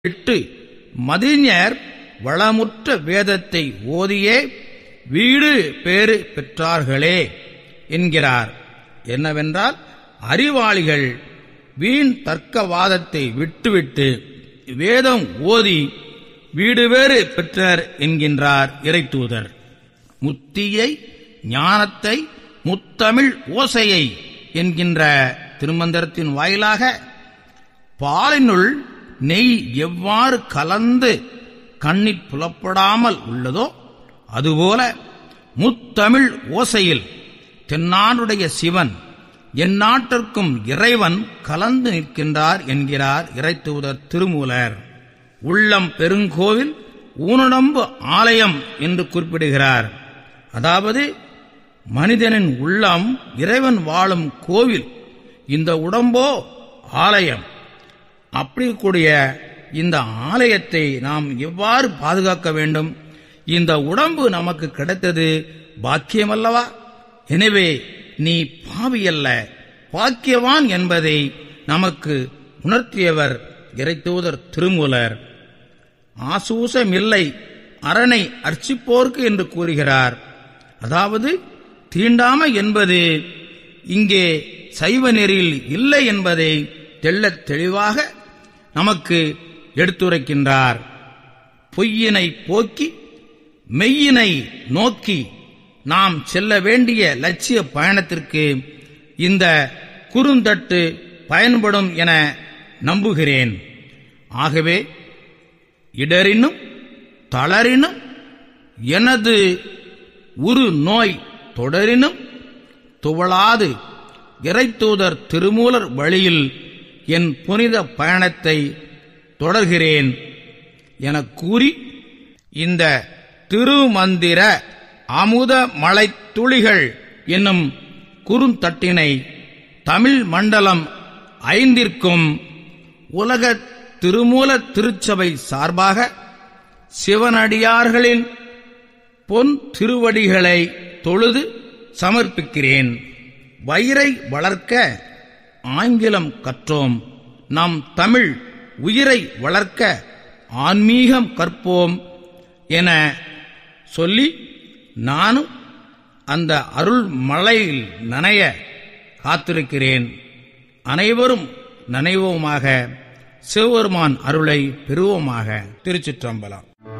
இட்டு மதிஞர் வளமுற்ற வேதத்தை ஓதியே வீடு பேறு பெற்றார்களே என்கிறார் என்னவென்றால் அறிவாளிகள் வீண் தர்க்கவாதத்தை விட்டுவிட்டு வேதம் ஓதி வீடு வேறு பெற்றனர் என்கின்றார் இறைத்தூதர் முத்தியை ஞானத்தை முத்தமிழ் ஓசையை என்கின்ற திருமந்திரத்தின் வாயிலாக பாலினுள் நெய் எவ்வாறு கலந்து கண்ணிற் புலப்படாமல் உள்ளதோ அதுபோல முத்தமிழ் ஓசையில் தென்னாடுடைய சிவன் எந்நாட்டிற்கும் இறைவன் கலந்து நிற்கின்றார் என்கிறார் இறைத்தூதர் திருமூலர் உள்ளம் பெருங்கோவில் ஊனடம்பு ஆலயம் என்று குறிப்பிடுகிறார் அதாவது மனிதனின் உள்ளம் இறைவன் வாழும் கோவில் இந்த உடம்போ ஆலயம் அப்படி கூடிய இந்த ஆலயத்தை நாம் எவ்வாறு பாதுகாக்க வேண்டும் இந்த உடம்பு நமக்கு கிடைத்தது பாக்கியமல்லவா எனவே நீ பாவியல்ல பாக்கியவான் என்பதை நமக்கு உணர்த்தியவர் இறைத்தூதர் திருமூலர் ஆசூசமில்லை அரணை அர்ச்சிப்போர்க்கு என்று கூறுகிறார் அதாவது தீண்டாமை என்பது இங்கே சைவ நெறியில் இல்லை என்பதை தெள்ளத் தெளிவாக நமக்கு எடுத்துரைக்கின்றார் பொய்யினை போக்கி மெய்யினை நோக்கி நாம் செல்ல வேண்டிய லட்சிய பயணத்திற்கு இந்த குறுந்தட்டு பயன்படும் என நம்புகிறேன் ஆகவே இடரினும் தளரினும் எனது உரு நோய் தொடரினும் துவளாது இறைத்தூதர் திருமூலர் வழியில் என் புனித பயணத்தை தொடர்கிறேன் எனக் கூறி இந்த திருமந்திர அமுத மலைத் துளிகள் என்னும் குறுந்தட்டினை தமிழ் மண்டலம் ஐந்திற்கும் உலக திருமூல திருச்சபை சார்பாக சிவனடியார்களின் பொன் திருவடிகளை தொழுது சமர்ப்பிக்கிறேன் வயிறை வளர்க்க ஆங்கிலம் கற்றோம் நம் தமிழ் உயிரை வளர்க்க ஆன்மீகம் கற்போம் என சொல்லி நானும் அந்த அருள் மலையில் நனைய காத்திருக்கிறேன் அனைவரும் நனைவோமாக சிவபெருமான் அருளை பெறுவோமாக திருச்சிற்றம்பலம்